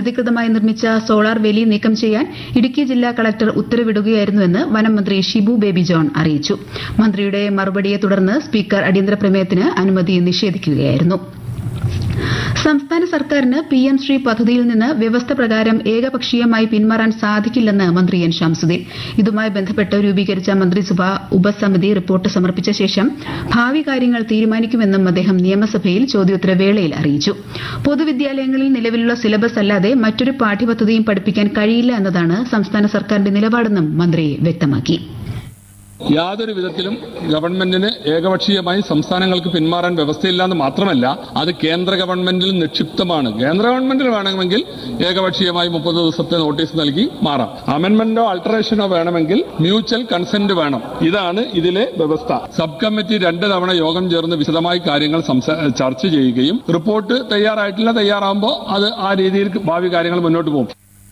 അനധികൃതമായി നിർമ്മിച്ച സോളാർ വേലി നീക്കം ചെയ്യാൻ ഇടുക്കി ജില്ലാ കളക്ടർ ഉത്തരവിടുകയായിരുന്നുവെന്ന് വനം മന്ത്രി ഷിബു ബേബി ജോൺ അറിയിച്ചു മന്ത്രിയുടെ മറുപടിയെ തുടർന്ന് സ്പീക്കർ അടിയന്തര പ്രമേയത്തിന് അനുമതി നിഷേധിക്കുകയായിരുന്നു സംസ്ഥാന സർക്കാരിന് പി എം ശ്രീ പദ്ധതിയിൽ നിന്ന് വ്യവസ്ഥ പ്രകാരം ഏകപക്ഷീയമായി പിന്മാറാൻ സാധിക്കില്ലെന്ന് മന്ത്രി എൻ ഷംസുദ്ദീൻ ഇതുമായി ബന്ധപ്പെട്ട് രൂപീകരിച്ച മന്ത്രിസഭാ ഉപസമിതി റിപ്പോർട്ട് സമർപ്പിച്ച ശേഷം ഭാവി കാര്യങ്ങൾ തീരുമാനിക്കുമെന്നും അദ്ദേഹം നിയമസഭയിൽ ചോദ്യോത്തരവേളയിൽ അറിയിച്ചു പൊതുവിദ്യാലയങ്ങളിൽ നിലവിലുള്ള സിലബസ് അല്ലാതെ മറ്റൊരു പാഠ്യപദ്ധതിയും പഠിപ്പിക്കാൻ കഴിയില്ല എന്നതാണ് സംസ്ഥാന സർക്കാരിന്റെ നിലപാടെന്നും മന്ത്രി വ്യക്തമാക്കി യാതൊരു വിധത്തിലും ഗവൺമെന്റിന് ഏകപക്ഷീയമായി സംസ്ഥാനങ്ങൾക്ക് പിന്മാറാൻ വ്യവസ്ഥയില്ലാന്ന് മാത്രമല്ല അത് കേന്ദ്ര ഗവൺമെന്റിൽ നിക്ഷിപ്തമാണ് കേന്ദ്ര ഗവൺമെന്റിൽ വേണമെങ്കിൽ ഏകപക്ഷീയമായി മുപ്പത് ദിവസത്തെ നോട്ടീസ് നൽകി മാറാം അമെന്റ്മെന്റോ ആൾട്ടറേഷനോ വേണമെങ്കിൽ മ്യൂച്വൽ കൺസെന്റ് വേണം ഇതാണ് ഇതിലെ വ്യവസ്ഥ സബ് കമ്മിറ്റി രണ്ട് തവണ യോഗം ചേർന്ന് വിശദമായി കാര്യങ്ങൾ സംസാ- ചർച്ച ചെയ്യുകയും റിപ്പോർട്ട് തയ്യാറായിട്ടില്ല തയ്യാറാകുമ്പോൾ അത് ആ രീതിയിൽ ഭാവി കാര്യങ്ങൾ മുന്നോട്ട് പോകും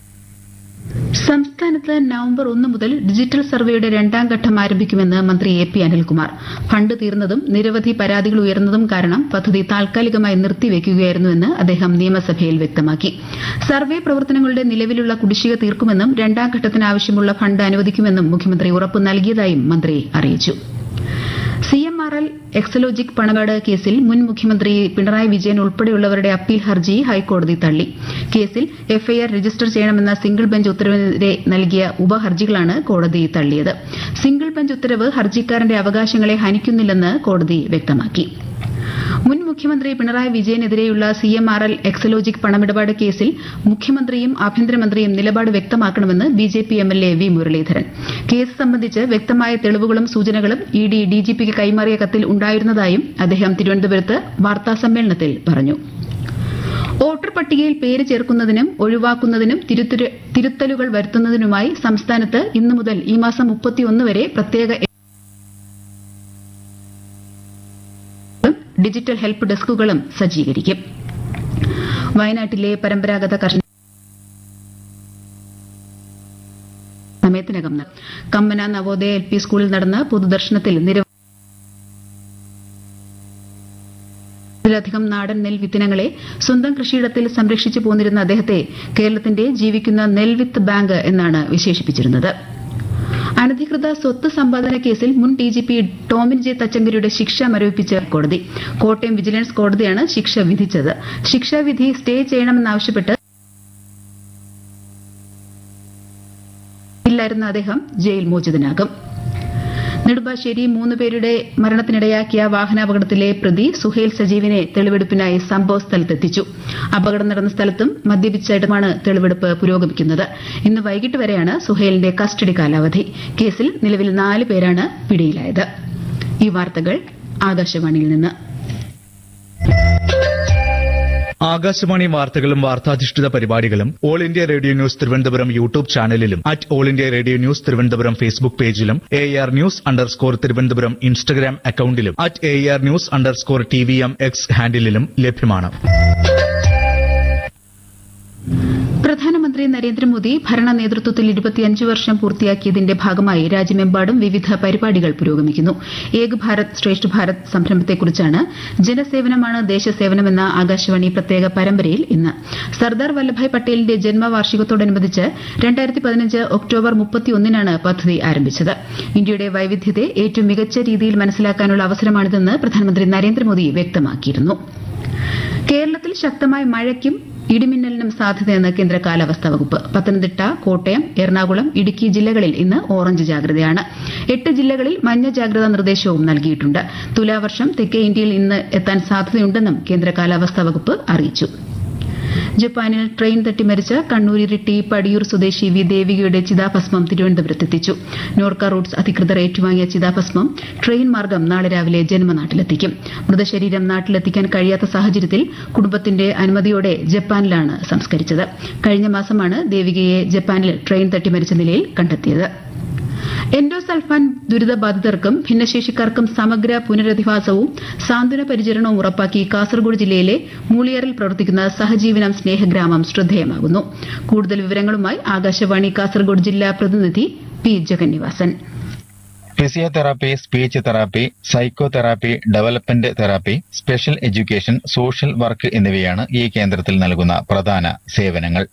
സംസ്ഥാനത്ത് നവംബർ ഒന്ന് മുതൽ ഡിജിറ്റൽ സർവേയുടെ രണ്ടാം ഘട്ടം ആരംഭിക്കുമെന്ന് മന്ത്രി എ പി അനിൽകുമാർ ഫണ്ട് തീർന്നതും നിരവധി പരാതികൾ ഉയർന്നതും കാരണം പദ്ധതി താൽക്കാലികമായി നിർത്തിവെക്കുകയായിരുന്നുവെന്ന് അദ്ദേഹം നിയമസഭയിൽ വ്യക്തമാക്കി സർവേ പ്രവർത്തനങ്ങളുടെ നിലവിലുള്ള കുടിശ്ശിക തീർക്കുമെന്നും രണ്ടാം ഘട്ടത്തിന് ആവശ്യമുള്ള ഫണ്ട് അനുവദിക്കുമെന്നും മുഖ്യമന്ത്രി ഉറപ്പു നൽകിയതായും മന്ത്രി അറിയിച്ചു C M R L Exalogic പണപാട് കേസിൽ മുൻ മുഖ്യമന്ത്രി പിണറായി വിജയൻ ഉൾപ്പെടെയുള്ളവരുടെ അപ്പീൽ ഹർജി ഹൈക്കോടതി തള്ളി കേസിൽ എഫ്ഐആർ രജിസ്റ്റർ ചെയ്യണമെന്ന സിംഗിൾ ബെഞ്ച് ഉത്തരവിനെതിരെ നൽകിയ ഉപഹർജികളാണ് കോടതി തള്ളിയത് സിംഗിൾ ബെഞ്ച് ഉത്തരവ് ഹർജിക്കാരന്റെ അവകാശങ്ങളെ ഹനിക്കുന്നില്ലെന്ന് കോടതി വ്യക്തമാക്കി മുൻ മുഖ്യമന്ത്രി പിണറായി വിജയനെതിരെയുള്ള C M R L Exalogic പണമിടപാട് കേസിൽ മുഖ്യമന്ത്രിയും ആഭ്യന്തരമന്ത്രിയും നിലപാട് വ്യക്തമാക്കണമെന്ന് B J P M L A V Muraleedharan case സംബന്ധിച്ച് വ്യക്തമായ തെളിവുകളും സൂചനകളും ഇ ഡി ഡിജിപിക്ക് കൈമാറിയ കത്തിൽ ഉണ്ടായിരുന്നതായും അദ്ദേഹം തിരുവനന്തപുരത്ത് വാർത്താസമ്മേളനത്തിൽ പറഞ്ഞു വോട്ടർ പട്ടികയിൽ പേര് ചേർക്കുന്നതിനും ഒഴിവാക്കുന്നതിനും തിരുത്തരു- തിരുത്തലുകൾ വരുത്തുന്നതിനുമായി സംസ്ഥാനത്ത് ഇന്നു മുതൽ ഈ മാസം മുപ്പത്തിയൊന്ന് വരെ പ്രത്യേക ഡിജിറ്റൽ ഹെൽപ്പ് ഡെസ്കുകളും സജ്ജീകരിക്കും വയനാട്ടിലെ പരമ്പരാഗത കർഷക സമയത്തിനകം ന- കമ്മന നവോദയ എൽ പി സ്കൂളിൽ നടന്ന പൊതുദർശനത്തിൽ നിരവധി ിലധികം നാടൻ നെൽ വിത്തിനങ്ങളെ സ്വന്തം കൃഷിയിടത്തിൽ സംരക്ഷിച്ചു പോന്നിരുന്ന അദ്ദേഹത്തെ കേരളത്തിന്റെ ജീവിക്കുന്ന നെൽവിത്ത് ബാങ്ക് എന്നാണ് വിശേഷിപ്പിച്ചിരുന്നത് അനധികൃത സ്വത്ത് സമ്പാദന കേസിൽ മുൻ ഡിജിപി ടോമിൻ ജെ തച്ചങ്കരിയുടെ ശിക്ഷ മരവിപ്പിച്ച് കോടതി കോട്ടയം വിജിലൻസ് കോടതിയാണ് ശിക്ഷ വിധിച്ചത് ശിക്ഷാവിധി സ്റ്റേ ചെയ്യണമെന്നാവശ്യപ്പെട്ട് ഇല്ലായിരുന്ന അദ്ദേഹം ജയിൽ മോചിതനാകും നെടുമ്പാശ്ശേരി മൂന്ന് പേരുടെ മരണത്തിനിടയാക്കിയ വാഹനാപകടത്തിലെ പ്രതി സുഹേൽ സജീവിനെ തെളിവെടുപ്പിനായി സംഭവ സ്ഥലത്തെത്തിച്ചു അപകടം നടന്ന സ്ഥലത്തും മദ്യപിച്ചായിട്ടുമാണ് തെളിവെടുപ്പ് പുരോഗമിക്കുന്നത് ഇന്ന് വൈകിട്ട് വരെയാണ് സുഹേലിന്റെ കസ്റ്റഡി കാലാവധി കേസിൽ നിലവിൽ നാല് പേരാണ് പിടിയിലായത് ഈ വാർത്തകൾ ആകാശവാണിയിൽ നിന്ന് ആകാശവാണി വാർത്തകളും വാർത്താധിഷ്ഠിത പരിപാടികളും All India Radio News Thiruvananthapuram YouTube ചാനലിലും at All India Radio News Thiruvananthapuram Facebook പേജിലും A R News underscore Thiruvananthapuram Instagram അക്കൌണ്ടിലും at A R News underscore T V M X ഹാൻഡിലും ലഭ്യമാണ് പ്രധാനമന്ത്രി നരേന്ദ്രമോദി ഭരണ നേതൃത്വത്തിൽ ഇരുപത്തിയഞ്ച് വർഷം പൂർത്തിയാക്കിയതിന്റെ ഭാഗമായി രാജ്യമെമ്പാടും വിവിധ പരിപാടികൾ പുരോഗമിക്കുന്നു ഏക് ഭാരത് ശ്രേഷ്ഠ ഭാരത് സംരംഭത്തെക്കുറിച്ചാണ് ജനസേവനമാണ് ദേശസേവനമെന്ന ആകാശവാണി പ്രത്യേക പരമ്പരയിൽ ഇന്ന് സർദാർ വല്ലഭായ് പട്ടേലിന്റെ ജന്മവാർഷികത്തോടനുബന്ധിച്ച് രണ്ടായിരത്തി പതിനഞ്ച് ഒക്ടോബർ മുപ്പത്തിയൊന്നിനാണ് പദ്ധതി ആരംഭിച്ചത് ഇന്ത്യയുടെ വൈവിധ്യത്തെ ഏറ്റവും മികച്ച രീതിയിൽ മനസ്സിലാക്കാനുള്ള അവസരമാണിതെന്ന് പ്രധാനമന്ത്രി നരേന്ദ്രമോദി വ്യക്തമാക്കിയിരുന്നു കേരളത്തിൽ ശക്തമായ മഴയ്ക്കും ഇടിമിന്നലിനും സാധ്യതയെന്ന് കേന്ദ്ര കാലാവസ്ഥാ വകുപ്പ് പത്തനംതിട്ട കോട്ടയം എറണാകുളം ഇടുക്കി ജില്ലകളിൽ ഇന്ന് ഓറഞ്ച് ജാഗ്രതയാണ് എട്ട് ജില്ലകളിൽ മഞ്ഞ ജാഗ്രതാ നിർദ്ദേശവും നൽകിയിട്ടുണ്ട് തുലാവർഷം തെക്കേ ഇന്ത്യയിൽ ഇന്ന് എത്താൻ സാധ്യതയുണ്ടെന്നും കേന്ദ്ര കാലാവസ്ഥാ വകുപ്പ് അറിയിച്ചു ജപ്പാനിൽ ട്രെയിൻ തട്ടി മരിച്ച കണ്ണൂർ ഇരിട്ടി പടിയൂർ സ്വദേശി വി ദേവികയുടെ ചിതാഭസ്മം തിരുവനന്തപുരത്തെത്തിച്ചു നോർക്ക റൂട്ട്സ് അധികൃതർ ഏറ്റുവാങ്ങിയ ചിതാഭസ്മം ട്രെയിൻ മാർഗം നാളെ രാവിലെ ജന്മനാട്ടിലെത്തിക്കും മൃതശരീരം നാട്ടിലെത്തിക്കാൻ കഴിയാത്ത സാഹചര്യത്തിൽ കുടുംബത്തിന്റെ അനുമതിയോടെ ജപ്പാനിലാണ് സംസ്കരിച്ചത് കഴിഞ്ഞ മാസമാണ് ദേവികയെ ജപ്പാനിൽ ട്രെയിൻ തട്ടി മരിച്ച നിലയിൽ കണ്ടെത്തിയത് എൻഡോസൾഫാൻ ദുരിതബാധിതർക്കും ഭിന്നശേഷിക്കാർക്കും സമഗ്ര പുനരധിവാസവും സാന്ത്വന പരിചരണവും ഉറപ്പാക്കി കാസർഗോഡ് ജില്ലയിലെ മൂളിയാറിൽ പ്രവർത്തിക്കുന്ന സഹജീവനം സ്നേഹഗ്രാമം ശ്രദ്ധേയമാകുന്നു കൂടുതൽ വിവരങ്ങളുമായി ആകാശവാണി കാസർഗോഡ് ജില്ലാ പ്രതിനിധി P Jagannivasan physiotherapy speech therapy psychotherapy development therapy special education social work എന്നിവയാണ് ഈ കേന്ദ്രത്തിൽ നൽകുന്ന പ്രധാന സേവനങ്ങൾ